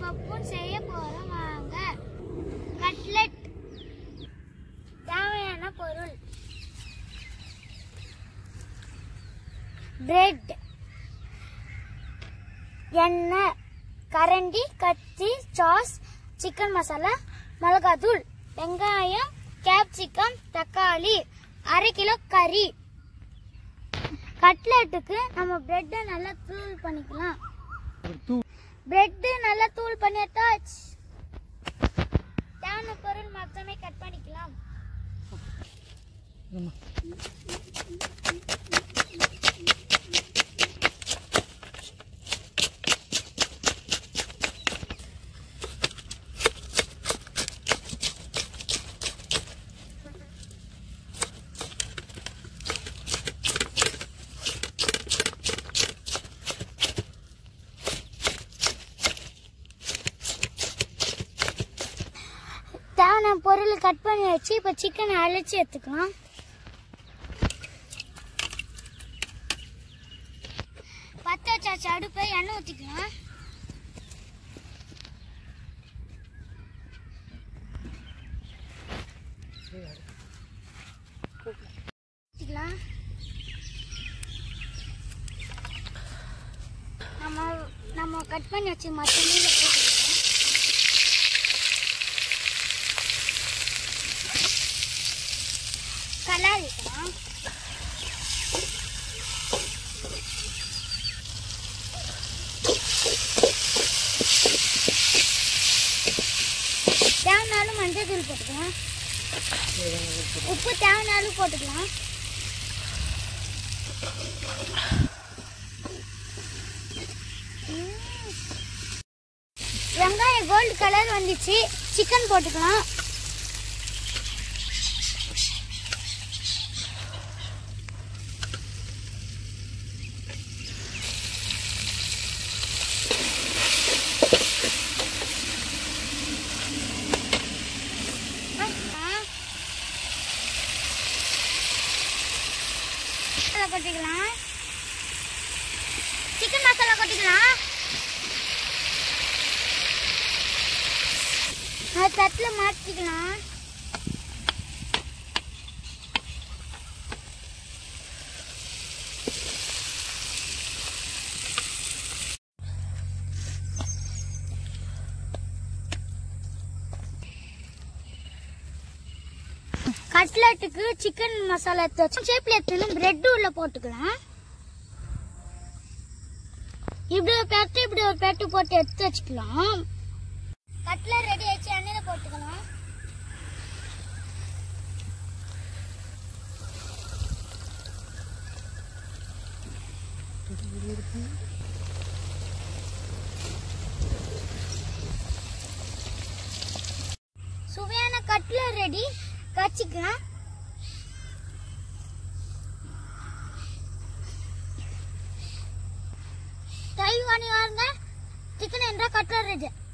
பப்பும் செய்ய போறோம் வாங்க கட்லெட் தேவையான பொருள் பிரெட் எண்ணெய் கரண்டி கத்தி சாஸ் சிக்கன் மசாலா மிளகாத்தூள் வெங்காயம் கேப்சிகம் தக்காளி அரை கிலோ கறி கட்லெட்டுக்கு நம்ம பிரெட்டை நல்லா தூள் பண்ணிக்கலாம் பிரெட்டு நல்லா தூள் பண்ணியாச்சு தேவையான பொருள் மொத்தமே கட் பண்ணிக்கலாம் தேவையான பொருள் கட் பண்ணி வச்சு இப்போ சிக்கனை அழைச்சி எடுத்துக்கலாம் பத்த வச்சாச்சு அடுப்பை எண்ணெய் ஊற்றிக்கலாம் ஊற்றிக்கலாம் நம்ம நம்ம கட் பண்ணி வச்சு மற்ற மீன் போட்டுக்கலாம் கலாரிக்கலாம் தேவைனாலும் மஞ்சள் தூள் போட்டுக்கலாம் உப்பு தேவைனாலும் போட்டுக்கலாம் ம். வெங்காயம் கோல்டு கலர் வந்துச்சு சிக்கன் போட்டுக்கலாம் மசாலா கொட்டிக்கலாம் சிக்கன் மசாலா கொட்டிக்கலாம் அது தட்டில் மாற்றிக்கலாம் கட்லெட்டுக்கு சிக்கன் மசாலா எடுத்து வச்சு ஷேப்ல எடுத்து பிரெட் உள்ள போட்டுக்கலாம் இப்படி ஒரு பெட்டு இப்படி ஒரு பெட்டு போட்டு எடுத்து வச்சுக்கலாம் கட்லெட் ரெடி ஆயிடுச்சு எண்ணெயில போட்டுக்கலாம் சுவையான கட்லெட் ரெடி கச்சிக்கலாம் டைம் பண்ணி வாருங்க சிக்கன் என்ற கட்லெட் ரெடி